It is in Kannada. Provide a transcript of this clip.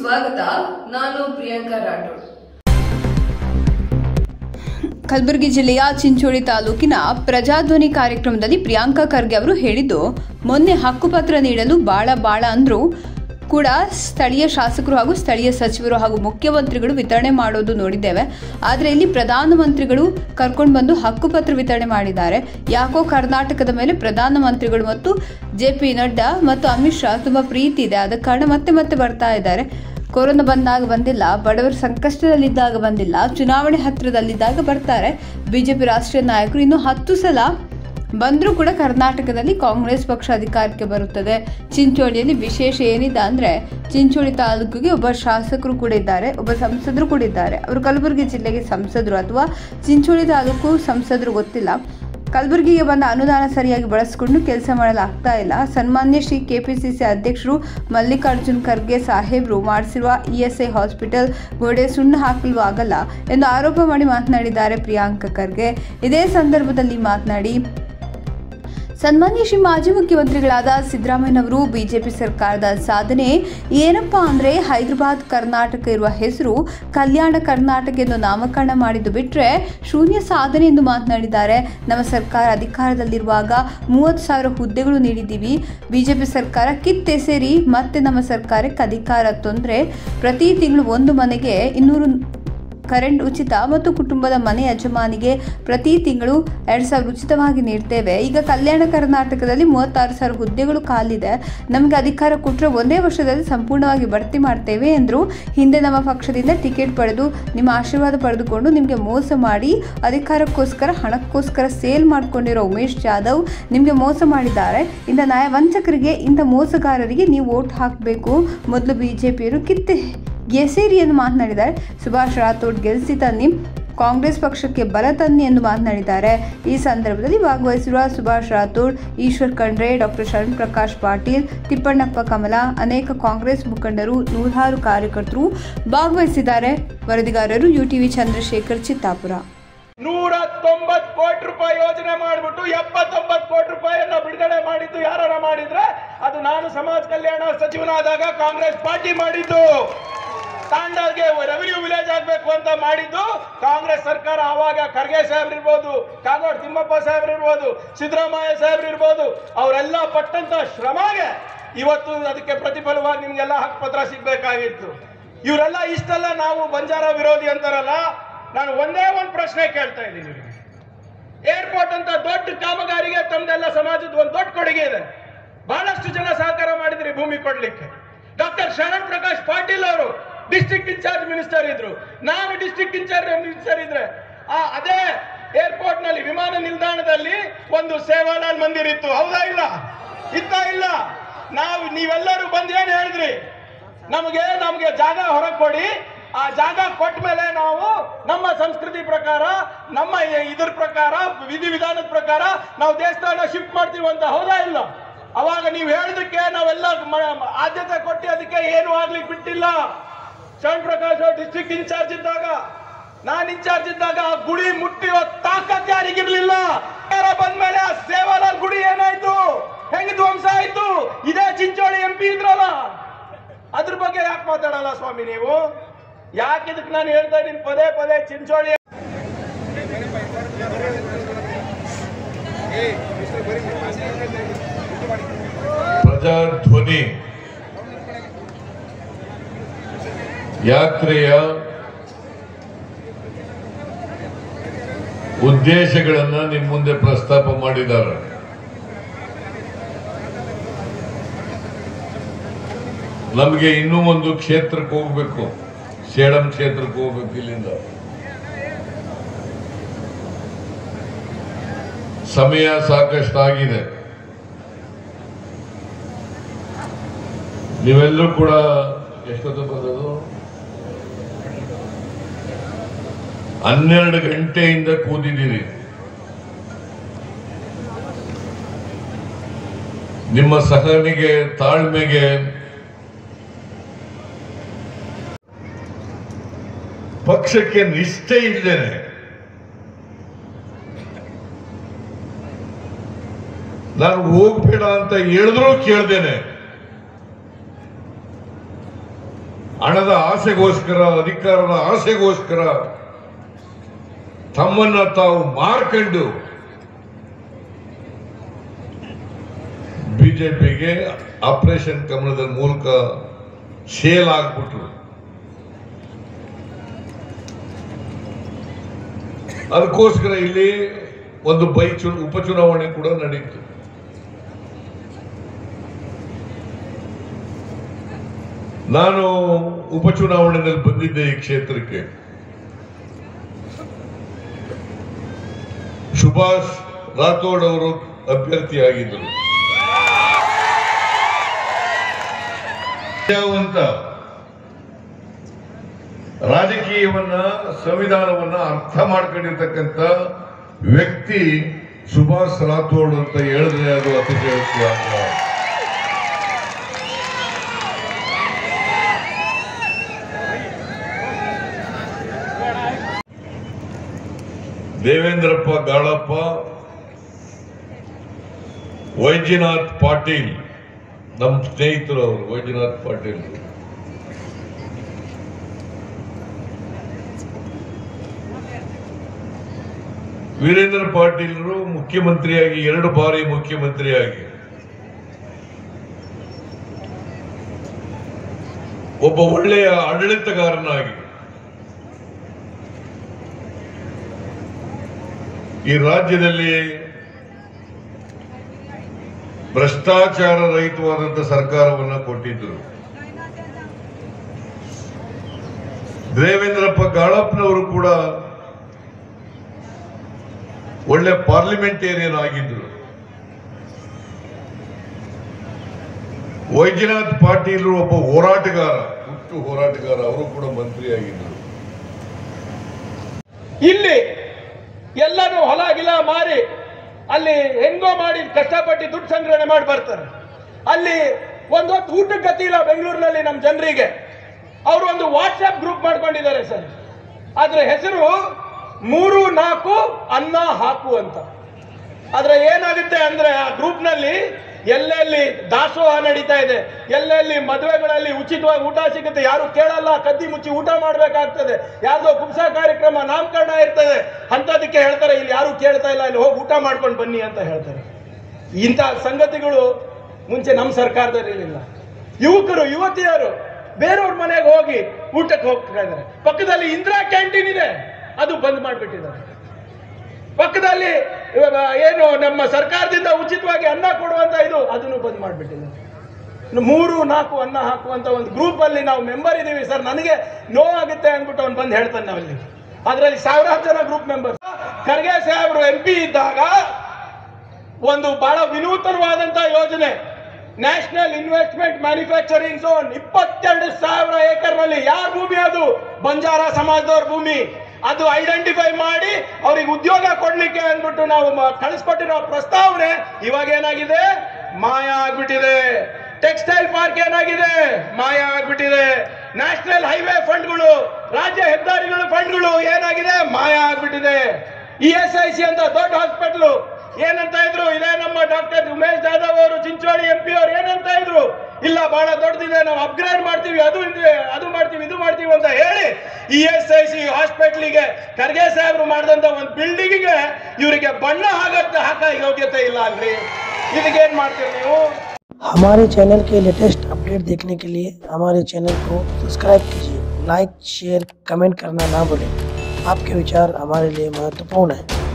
ಸ್ವಾಗತ ನಾನು ಪ್ರಿಯಾಂಕಾ ರಾಠೋಡ್ ಕಲಬುರಗಿ ಜಿಲ್ಲೆಯ ಚಿಂಚೋಳಿ ತಾಲೂಕಿನ ಪ್ರಜಾಧ್ವನಿ ಕಾರ್ಯಕ್ರಮದಲ್ಲಿ ಪ್ರಿಯಾಂಕಾ ಖರ್ಗೆ ಅವರು ಹೇಳಿದ್ದು ಮೊನ್ನೆ ಹಕ್ಕುಪತ್ರ ನೀಡಲು ಬಾಳ ಬಾಳ ಅಂದ್ರು ಕೂಡ ಸ್ಥಳೀಯ ಶಾಸಕರು ಹಾಗೂ ಸ್ಥಳೀಯ ಸಚಿವರು ಹಾಗೂ ಮುಖ್ಯಮಂತ್ರಿಗಳು ವಿತರಣೆ ಮಾಡೋದು ನೋಡಿದ್ದೇವೆ ಆದರೆ ಇಲ್ಲಿ ಪ್ರಧಾನಮಂತ್ರಿಗಳು ಕರ್ಕೊಂಡು ಬಂದು ಹಕ್ಕುಪತ್ರ ವಿತರಣೆ ಮಾಡಿದ್ದಾರೆ ಯಾಕೋ ಕರ್ನಾಟಕದ ಮೇಲೆ ಪ್ರಧಾನಮಂತ್ರಿಗಳು ಮತ್ತು ಜೆ ಪಿ ನಡ್ಡಾ ಮತ್ತು ಅಮಿತ್ ಶಾ ತುಂಬಾ ಪ್ರೀತಿ ಇದೆ ಆದ ಕಾರಣ ಮತ್ತೆ ಮತ್ತೆ ಬರ್ತಾ ಇದ್ದಾರೆ ಕೊರೋನಾ ಬಂದಾಗ ಬಂದಿಲ್ಲ ಬಡವರು ಸಂಕಷ್ಟದಲ್ಲಿದ್ದಾಗ ಬಂದಿಲ್ಲ ಚುನಾವಣೆ ಹತ್ತಿರದಲ್ಲಿದ್ದಾಗ ಬರ್ತಾರೆ ಬಿಜೆಪಿ ರಾಷ್ಟ್ರೀಯ ನಾಯಕರು ಇನ್ನು ಹತ್ತು ಸಲ ಬಂದರೂ ಕೂಡ ಕರ್ನಾಟಕದಲ್ಲಿ ಕಾಂಗ್ರೆಸ್ ಪಕ್ಷ ಅಧಿಕಾರಕ್ಕೆ ಬರುತ್ತದೆ ಚಿಂಚೋಳಿಯಲ್ಲಿ ವಿಶೇಷ ಏನಿದೆ ಅಂದರೆ ಚಿಂಚೋಳಿ ತಾಲೂಕಿಗೆ ಒಬ್ಬ ಶಾಸಕರು ಕೂಡ ಇದ್ದಾರೆ ಒಬ್ಬ ಸಂಸದರು ಕೂಡ ಇದ್ದಾರೆ ಅವರು ಕಲಬುರಗಿ ಜಿಲ್ಲೆಗೆ ಸಂಸದರು ಅಥವಾ ಚಿಂಚೋಳಿ ತಾಲೂಕು ಸಂಸದರು ಗೊತ್ತಿಲ್ಲ ಕಲಬುರಗಿಗೆ ಬಂದ ಅನುದಾನ ಸರಿಯಾಗಿ ಬಳಸಿಕೊಂಡು ಕೆಲಸ ಮಾಡಲಾಗ್ತಾ ಇಲ್ಲ ಸನ್ಮಾನ್ಯ ಶ್ರೀ ಕೆಪಿಸಿಸಿ ಅಧ್ಯಕ್ಷರು ಮಲ್ಲಿಕಾರ್ಜುನ್ ಖರ್ಗೆ ಸಾಹೇಬ್ರು ಮಾಡಿಸಿರುವ ಇಎಸ್ಐ ಹಾಸ್ಪಿಟಲ್ ಗೋಡೆ ಸುಣ್ಣ ಹಾಕಲು ಆಗಲ್ಲ ಎಂದು ಆರೋಪ ಮಾಡಿ ಮಾತನಾಡಿದ್ದಾರೆ ಪ್ರಿಯಾಂಕ ಖರ್ಗೆ ಇದೇ ಸಂದರ್ಭದಲ್ಲಿ ಮಾತನಾಡಿ ಸನ್ಮಾನ್ಯ ಶ್ರೀ ಮಾಜಿ ಮುಖ್ಯಮಂತ್ರಿಗಳಾದ ಸಿದ್ದರಾಮಯ್ಯನವರು ಬಿಜೆಪಿ ಸರ್ಕಾರದ ಸಾಧನೆ ಏನಪ್ಪಾ ಅಂದರೆ ಹೈದರಾಬಾದ್ ಕರ್ನಾಟಕ ಇರುವ ಹೆಸರು ಕಲ್ಯಾಣ ಕರ್ನಾಟಕ ಎಂದು ನಾಮಕರಣ ಮಾಡಿದ್ದು ಬಿಟ್ಟರೆ ಶೂನ್ಯ ಸಾಧನೆ ಎಂದು ಮಾತನಾಡಿದ್ದಾರೆ ನಮ್ಮ ಸರ್ಕಾರ ಅಧಿಕಾರದಲ್ಲಿರುವಾಗ ಮೂವತ್ತು ಸಾವಿರ ಹುದ್ದೆಗಳು ನೀಡಿದ್ದೀವಿ ಬಿಜೆಪಿ ಸರ್ಕಾರ ಕಿತ್ತೆಸೆರಿ ಮತ್ತೆ ನಮ್ಮ ಸರ್ಕಾರಕ್ಕೆ ಅಧಿಕಾರ ತೊಂದರೆ ಪ್ರತಿ ತಿಂಗಳು ಒಂದು ಮನೆಗೆ ಇನ್ನೂರು ಕರೆಂಟ್ ಉಚಿತ ಮತ್ತು ಕುಟುಂಬದ ಮನೆ ಯಜಮಾನಿಗೆ ಪ್ರತಿ ತಿಂಗಳು ಎರಡು ಸಾವಿರ ಉಚಿತವಾಗಿ ನೀಡ್ತೇವೆ ಈಗ ಕಲ್ಯಾಣ ಕರ್ನಾಟಕದಲ್ಲಿ ಮೂವತ್ತಾರು ಸಾವಿರ ಹುದ್ದೆಗಳು ಖಾಲಿದೆ ನಮಗೆ ಅಧಿಕಾರ ಕೊಟ್ಟರೆ ಒಂದೇ ವರ್ಷದಲ್ಲಿ ಸಂಪೂರ್ಣವಾಗಿ ಭರ್ತಿ ಮಾಡ್ತೇವೆ ಎಂದರು ಹಿಂದೆ ನಮ್ಮ ಪಕ್ಷದಿಂದ ಟಿಕೆಟ್ ಪಡೆದು ನಿಮ್ಮ ಆಶೀರ್ವಾದ ಪಡೆದುಕೊಂಡು ನಿಮಗೆ ಮೋಸ ಮಾಡಿ ಅಧಿಕಾರಕ್ಕೋಸ್ಕರ ಹಣಕ್ಕೋಸ್ಕರ ಸೇಲ್ ಮಾಡ್ಕೊಂಡಿರೋ ಉಮೇಶ್ ಜಾಧವ್ ನಿಮಗೆ ಮೋಸ ಮಾಡಿದ್ದಾರೆ ಇಂಥ ನ್ಯಾಯ ವಂಚಕರಿಗೆ ಇಂಥ ಮೋಸಗಾರರಿಗೆ ನೀವು ವೋಟ್ ಹಾಕಬೇಕು ಮೊದಲು ಬಿಜೆಪಿಯವರು ಕಿತ್ತೆ ಎಸೇರಿ ಎಂದು ಮಾತನಾಡಿದ್ದಾರೆ ಸುಭಾಷ್ ರಾಥೋಡ್ ಗೆಲ್ಲಿಸಿ ತನ್ನಿ ಕಾಂಗ್ರೆಸ್ ಪಕ್ಷಕ್ಕೆ ಬಲ ತನ್ನಿ ಎಂದು ಮಾತನಾಡಿದ್ದಾರೆ ಈ ಸಂದರ್ಭದಲ್ಲಿ ಭಾಗವಹಿಸಿರುವ ಸುಭಾಷ್ ರಾಥೋಡ್ ಈಶ್ವರ್ ಖಂಡ್ರೆ ಡಾಕ್ಟರ್ ಶರಣ್ ಪ್ರಕಾಶ್ ಪಾಟೀಲ್ ತಿಪ್ಪಣ್ಣಪ್ಪ ಕಮಲ ಅನೇಕ ಕಾಂಗ್ರೆಸ್ ಮುಖಂಡರು ನೂರಾರು ಕಾರ್ಯಕರ್ತರು ಭಾಗವಹಿಸಿದ್ದಾರೆ ವರದಿಗಾರರು ಯುಟಿವಿ ಚಂದ್ರಶೇಖರ್ ಚಿತ್ತಾಪುರ ನೂರ ತೊಂಬತ್ ಕೋಟಿ ರೂಪಾಯಿ ಯೋಜನೆ ಮಾಡಿಬಿಟ್ಟು ಎಪ್ಪತ್ತೊಂಬತ್ತು ಕೋಟಿ ರೂಪಾಯಿಯನ್ನ ಬಿಡುಗಡೆ ಮಾಡಿದ್ದು ಯಾರ ಮಾಡಿದ್ರೆ ಅದು ನಾನು ಸಮಾಜ ಕಲ್ಯಾಣ ಸಚಿವನಾದಾಗ ಕಾಂಗ್ರೆಸ್ ಪಾರ್ಟಿ ಮಾಡಿದ್ದು ತಾಂಡಾಗೆ ರೆವಿನ್ಯೂ ವಿಲೇಜ್ ಆಗ್ಬೇಕು ಅಂತ ಮಾಡಿದ್ದು ಕಾಂಗ್ರೆಸ್ ಸರ್ಕಾರ ಆವಾಗ ಖರ್ಗೆ ಸಾಹೇಬ್ರು ಇರ್ಬೋದು ಕಾಗೋಡ್ ತಿಮ್ಮಪ್ಪ ಸಾಹೇಬ್ರು ಇರ್ಬೋದು ಸಿದ್ದರಾಮಯ್ಯ ಸಾಹೇಬ್ರು ಇರ್ಬೋದು ಅವರೆಲ್ಲ ಪಟ್ಟಂತ ಶ್ರಮಗೆ ಇವತ್ತು ಅದಕ್ಕೆ ಪ್ರತಿಫಲವಾಗಿ ನಿಮ್ಗೆಲ್ಲ ಹಕ್ಕುಪತ್ರ ಸಿಗ್ಬೇಕಾಗಿತ್ತು ಇವರೆಲ್ಲ ಇಷ್ಟೆಲ್ಲ ನಾವು ಬಂಜಾರ ವಿರೋಧಿ ಅಂತಾರಲ್ಲ ನಾನು ಒಂದೇ ಒಂದು ಪ್ರಶ್ನೆ ಕೇಳ್ತಾ ಇದ್ದೀನಿ ಇವ್ರಿಗೆ. ಏರ್ಪೋರ್ಟ್ ಅಂತ ದೊಡ್ಡ ಕಾಮಗಾರಿಗೆ ತಮ್ದೆಲ್ಲ ಸಮಾಜದ ಒಂದು ದೊಡ್ಡ ಕೊಡುಗೆ ಇದೆ ಬಹಳಷ್ಟು ಜನ ಸಹಕಾರ ಮಾಡಿದ್ರಿ ಭೂಮಿ ಕೊಡ್ಲಿಕ್ಕೆ ಡಾಕ್ಟರ್ ಶರಣ್ ಪ್ರಕಾಶ್ ಪಾಟೀಲ್ ಅವರು ಡಿಸ್ಟ್ರಿಕ್ಟ್ ಇನ್ಚಾರ್ಜ್ ಮಿನಿಸ್ಟರ್ ಇದ್ರು ನಾನು ಡಿಸ್ಟ್ರಿಕ್ಟ್ ಇನ್ಚಾರ್ಜ್ ಮಿನಿಸ್ಟರ್ ಇದ್ರೆ ಆ ಅದೇ ಏರ್ಪೋರ್ಟ್ ನಲ್ಲಿ ವಿಮಾನ ನಿಲ್ದಾಣದಲ್ಲಿ ಒಂದು ಸೇವಾಲಾಲ್ ಮಂದಿರ್ ಇತ್ತು ಹೌದಾ ಇಲ್ಲ ಇತ್ತ ಇಲ್ಲ ನಾವು ನೀವೆಲ್ಲರೂ ಬಂದು ಏನ್ ಹೇಳಿದ್ರಿ ನಮಗೆ ನಮಗೆ ಜಾಗ ಹೊರಗೆ ಕೊಡಿ ಆ ಜಾಗ ಕೊಟ್ಟ ಮೇಲೆ ನಾವು ನಮ್ಮ ಸಂಸ್ಕೃತಿ ಪ್ರಕಾರ ನಮ್ಮ ಇ- ಇದ್ರ ಪ್ರಕಾರ ವಿಧಿವಿಧಾನದ ಪ್ರಕಾರ ನಾವು ದೇವಸ್ಥಾನ ಶಿಫ್ಟ್ ಮಾಡ್ತೀವಿ ಅಂತ ಹೌದಾ ಇಲ್ಲ ಅವಾಗ ನೀವು ಹೇಳಿದಕ್ಕೆ ನಾವೆಲ್ಲ ಮ- ಆದ್ಯತೆ ಕೊಟ್ಟು ಅದಕ್ಕೆ ಏನು ಆಗ್ಲಿಕ್ಕೆ ಬಿಟ್ಟಿಲ್ಲ ಶರಣ್ ಪ್ರಕಾಶ್ ಡಿಸ್ಟ್ರಿಕ್ಟ್ ಇನ್ಚಾರ್ಜ್ ಇದ್ದಾಗ ನಾನ್ ಇನ್ಚಾರ್ಜ್ ಇದ್ದಾಗ ಆ ಗುಡಿ ಮುಟ್ಟಿರೋ ತಾಕತ್ ಯಾರಿಗಿರ್ಲಿಲ್ಲ ಬಂದ್ಮೇಲೆ ಆ ಸೇವಾಲಾಲ್ ಗುಡಿ ಏನಾಯ್ತು ಹೆಂಗ್ ಧ್ವಂಸ ಆಯ್ತು ಇದೇ ಚಿಂಚೋಳಿ ಎಂ ಪಿ ಇದ್ರಲ್ಲ ಅದ್ರ ಬಗ್ಗೆ ಯಾಕೆ ಮಾತಾಡಲ್ಲ ಸ್ವಾಮಿ ನೀವು ಯಾಕೆ ಇದಕ್ಕೆ ನಾನು ಹೇಳ್ತಾ ಇದ್ದೀನಿ ಪದೇ ಪದೇ ಚಿಂಚೋಳಿ ಪ್ರಜಾಧ್ವನಿ ಯಾತ್ರೆಯ ಉದ್ದೇಶಗಳನ್ನ ನಿಮ್ಮ ಮುಂದೆ ಪ್ರಸ್ತಾಪ ಮಾಡಿದ್ದಾರೆ ನಮಗೆ ಇನ್ನೂ ಒಂದು ಕ್ಷೇತ್ರಕ್ಕೆ ಹೋಗ್ಬೇಕು ಸೇಡಂ ಕ್ಷೇತ್ರಕ್ಕೆ ಹೋಗ್ಬೇಕು ಇಲ್ಲಿಂದ ಸಮಯ ಸಾಕಷ್ಟಾಗಿದೆ ನೀವೆಲ್ಲರೂ ಕೂಡ ಎಷ್ಟೊತ್ತು ಬಂದದು ಹನ್ನೆರಡು ಗಂಟೆಯಿಂದ ಕೂತಿದ್ದೀರಿ ನಿಮ್ಮ ಸಹನೆಗೆ ತಾಳ್ಮೆಗೆ ಪಕ್ಷಕ್ಕೆ ನಿಷ್ಠೆ ಇದ್ದೇನೆ ನಾನು ಹೋಗ್ಬೇಡ ಅಂತ ಹೇಳಿದ್ರೂ ಕೇಳ್ದೇನೆ ಹಣದ ಆಸೆಗೋಸ್ಕರ ಅಧಿಕಾರದ ಆಸೆಗೋಸ್ಕರ ತಮ್ಮನ್ನ ತಾವು ಮಾರ್ಕೊಂಡು ಬಿಜೆಪಿಗೆ ಆಪರೇಷನ್ ಕಮಲದ ಮೂಲಕ ಸೇಲ್ ಆಗ್ಬಿಟ್ರು ಅದಕ್ಕೋಸ್ಕರ ಇಲ್ಲಿ ಒಂದು ಬೈ ಚು ಉಪಚುನಾವಣೆ ಕೂಡ ನಡೀತು ನಾನು ಉಪಚುನಾವಣೆಯಲ್ಲಿ ಬಂದಿದ್ದೆ ಈ ಕ್ಷೇತ್ರಕ್ಕೆ ಸುಭಾಷ್ ರಾಥೋಡ್ ಅವರು ಅಭ್ಯರ್ಥಿಯಾಗಿದ್ದರು ವಿದ್ಯಾವಂತ ರಾಜಕೀಯವನ್ನ ಸಂವಿಧಾನವನ್ನ ಅರ್ಥ ಮಾಡ್ಕೊಂಡಿರ್ತಕ್ಕಂಥ ವ್ಯಕ್ತಿ ಸುಭಾಷ್ ರಾಥೋಡ್ ಅಂತ ಹೇಳಿದ್ರೆ ಅದು ಅತಿಶಯೋಕ್ತಿ ಆಗಲ್ಲ ದೇವೇಂದ್ರಪ್ಪ ಗಾಳಪ್ಪ ವೈದ್ಯನಾಥ್ ಪಾಟೀಲ್ ನಮ್ಮ ಸ್ನೇಹಿತರು ಅವರು ವೈದ್ಯನಾಥ್ ಪಾಟೀಲ್ ವೀರೇಂದ್ರ ಪಾಟೀಲರು ಮುಖ್ಯಮಂತ್ರಿಯಾಗಿ ಎರಡು ಬಾರಿ ಮುಖ್ಯಮಂತ್ರಿಯಾಗಿ ಒಬ್ಬ ಒಳ್ಳೆಯ ಆಡಳಿತಗಾರನಾಗಿ ಈ ರಾಜ್ಯದಲ್ಲಿ ಭ್ರಷ್ಟಾಚಾರ ರಹಿತವಾದಂತಹ ಸರ್ಕಾರವನ್ನ ಕೊಟ್ಟಿದ್ರು ದೇವೇಂದ್ರಪ್ಪ ಗಾಳಪ್ಪನವರು ಕೂಡ ಒಳ್ಳೆ ಪಾರ್ಲಿಮೆಂಟೇರಿಯನ್ ಆಗಿದ್ರು ವೈದ್ಯನಾಥ್ ಪಾಟೀಲ್ ಒಬ್ಬ ಹೋರಾಟಗಾರ ಹುಟ್ಟು ಹೋರಾಟಗಾರ ಅವರು ಕೂಡ ಮಂತ್ರಿಯಾಗಿದ್ದರು ಇಲ್ಲಿ ಎಲ್ಲರೂ ಹೊಲ ಗಿಲ ಮಾರಿ ಅಲ್ಲಿ ಹೆಂಗೋ ಮಾಡಿ ಕಷ್ಟಪಟ್ಟು ದುಡ್ಡು ಸಂಗ್ರಹಣೆ ಮಾಡಿ ಬರ್ತಾರೆ ಅಲ್ಲಿ ಒಂದು ಹೊತ್ತು ಊಟಕ್ಕೆ ಗತಿ ಇಲ್ಲ ಬೆಂಗಳೂರಿನಲ್ಲಿ ನಮ್ಮ ಜನರಿಗೆ ಅವರು ಒಂದು ವಾಟ್ಸ್ಆಪ್ ಗ್ರೂಪ್ ಮಾಡ್ಕೊಂಡಿದ್ದಾರೆ ಸರ್ ಅದ್ರ ಹೆಸರು ಮೂರು ನಾಲ್ಕು ಅನ್ನ ಹಾಕು ಅಂತ ಆದ್ರೆ ಏನಾಗುತ್ತೆ ಅಂದ್ರೆ ಆ ಗ್ರೂಪ್ನಲ್ಲಿ ಎಲ್ಲೆಲ್ಲಿ ದಾಸೋಹ ನಡೀತಾ ಇದೆ ಎಲ್ಲೆಲ್ಲಿ ಮದುವೆಗಳಲ್ಲಿ ಉಚಿತವಾಗಿ ಊಟ ಸಿಗುತ್ತೆ ಯಾರು ಕೇಳಲ್ಲ ಕದ್ದಿ ಮುಚ್ಚಿ ಊಟ ಮಾಡ್ಬೇಕಾಗ್ತದೆ ಯಾವ್ದೋ ಕುಂಸ ಕಾರ್ಯಕ್ರಮ ನಾಮಕರಣ ಇರ್ತದೆ ಅಂಥದಕ್ಕೆ ಹೇಳ್ತಾರೆ ಇಲ್ಲಿ ಯಾರು ಕೇಳ್ತಾ ಇಲ್ಲ ಇಲ್ಲಿ ಹೋಗಿ ಊಟ ಮಾಡ್ಕೊಂಡು ಬನ್ನಿ ಅಂತ ಹೇಳ್ತಾರೆ ಇಂಥ ಸಂಗತಿಗಳು ಮುಂಚೆ ನಮ್ಮ ಸರ್ಕಾರದಲ್ಲಿ ಇರಲಿಲ್ಲ ಯುವಕರು ಯುವತಿಯರು ಬೇರೆಯವ್ರ ಮನೆಗೆ ಹೋಗಿ ಊಟಕ್ಕೆ ಹೋಗ್ತಾ ಇದ್ದಾರೆ ಪಕ್ಕದಲ್ಲಿ ಇಂದಿರಾ ಕ್ಯಾಂಟೀನ್ ಇದೆ ಅದು ಬಂದ್ ಮಾಡಿಬಿಟ್ಟಿದ್ದಾರೆ ಪಕ್ಕದಲ್ಲಿ ಇವಾಗ ಏನು ನಮ್ಮ ಸರ್ಕಾರದಿಂದ ಉಚಿತವಾಗಿ ಅನ್ನ ಕೊಡುವಂತ ಇದು ಅದನ್ನು ಬಂದ್ ಮಾಡಿಬಿಟ್ಟಿದ್ದಾರೆ ಇನ್ನು ಮೂರು ನಾಲ್ಕು ಅನ್ನ ಹಾಕುವಂತ ಒಂದು ಗ್ರೂಪ್ ಅಲ್ಲಿ ನಾವು ಮೆಂಬರ್ ಇದೀವಿ ಸರ್ ನನಗೆ ನೋವಾಗುತ್ತೆ ಅಂದ್ಬಿಟ್ಟು ಅವ್ನು ಬಂದು ಹೇಳ್ತಾನೆ ನಾವಲ್ಲಿ ಅದರಲ್ಲಿ ಸಾವಿರಾರು ಜನ ಗ್ರೂಪ್ ಮೆಂಬರ್ ಖರ್ಗೆ ಸಾಹೇಬರು ಎಂ ಪಿ ಇದ್ದಾಗ ಒಂದು ಬಹಳ ವಿನೂತನವಾದಂತ ಯೋಜನೆ ನ್ಯಾಷನಲ್ ಇನ್ವೆಸ್ಟ್ಮೆಂಟ್ ಮ್ಯಾನುಫ್ಯಾಕ್ಚರಿಂಗ್ ಝೋನ್ ಇಪ್ಪತ್ತೆರಡು ಸಾವಿರ ಏಕರ್ನಲ್ಲಿ ಯಾರ ಭೂಮಿ ಅದು ಬಂಜಾರ ಸಮಾಜದವ್ರ ಭೂಮಿ ಅದು ಐಡೆಂಟಿಫೈ ಮಾಡಿ ಅವ್ರಿಗೆ ಉದ್ಯೋಗ ಕೊಡ್ಲಿಕ್ಕೆ ಅಂದ್ಬಿಟ್ಟು ನಾವು ಮ- ಕಳಿಸ್ಕೊಟ್ಟಿರೋ ಪ್ರಸ್ತಾವನೆ ಇವಾಗ ಏನಾಗಿದೆ ಮಾಯ ಆಗ್ಬಿಟ್ಟಿದೆ ಟೆಕ್ಸ್ಟೈಲ್ ಪಾರ್ಕ್ ಏನಾಗಿದೆ ಮಾಯ ಆಗ್ಬಿಟ್ಟಿದೆ ನ್ಯಾಷನಲ್ ಹೈವೇ ಫಂಡ್ಗಳು ರಾಜ್ಯ ಹೆದ್ದಾರಿಗಳು ಫಂಡ್ಗಳು ಏನಾಗಿದೆ ಮಾಯ ಆಗ್ಬಿಟ್ಟಿದೆ ಇ ಎಸ್ ಐ ಸಿ ಅಂತ ದೊಡ್ಡ ಹಾಸ್ಪಿಟ್ಲು ಏನಂತ ಇದ್ರು ಇದೇ ನಮ್ಮ ಡಾಕ್ಟರ್ ಉಮೇಶ್ ಜಾಧವ್ ಅವರು ಚಿಂಚೋಳಿ ಎಂ ಪಿ ಅವರು ಏನಂತ ಇದ್ರು ಇಲ್ಲ ಬಹಳ ದೊಡ್ಡದಿದೆ ನಾವು ಅಪ್ಗ್ರೇಡ್ ಮಾಡ್ತೀವಿ ಅದು ಇದೆ ಅದು ಮಾಡ್ತೀವಿ ಇದು ಮಾಡ್ತೀವಿ ಅಂತ ಹೇಳಿ ಇ ಎಸ್ ಐ ಸಿ ಹಾಸ್ಪಿಟ್ಲಿಗೆ ಖರ್ಗೆ ಸಾಹೇಬ್ರು ಮಾಡಿದಂತ ಒಂದು ಬಿಲ್ಡಿಂಗಿಗೆ ಇವರಿಗೆ ಬಣ್ಣ ಹಾಕತ್ತ ಹಾಕ ಯೋಗ್ಯತೆ ಇಲ್ಲ ಅಲ್ರಿ ಇದಕ್ಕೇನ್ ಮಾಡ್ತೀರಿ ನೀವು हमारे चैनल के लेटेस्ट अपडेट देखने के लिए हमारे चैनल को सब्सक्राइब कीजिए लाइक शेयर कमेंट करना ना भूलें आपके विचार हमारे लिए महत्वपूर्ण हैं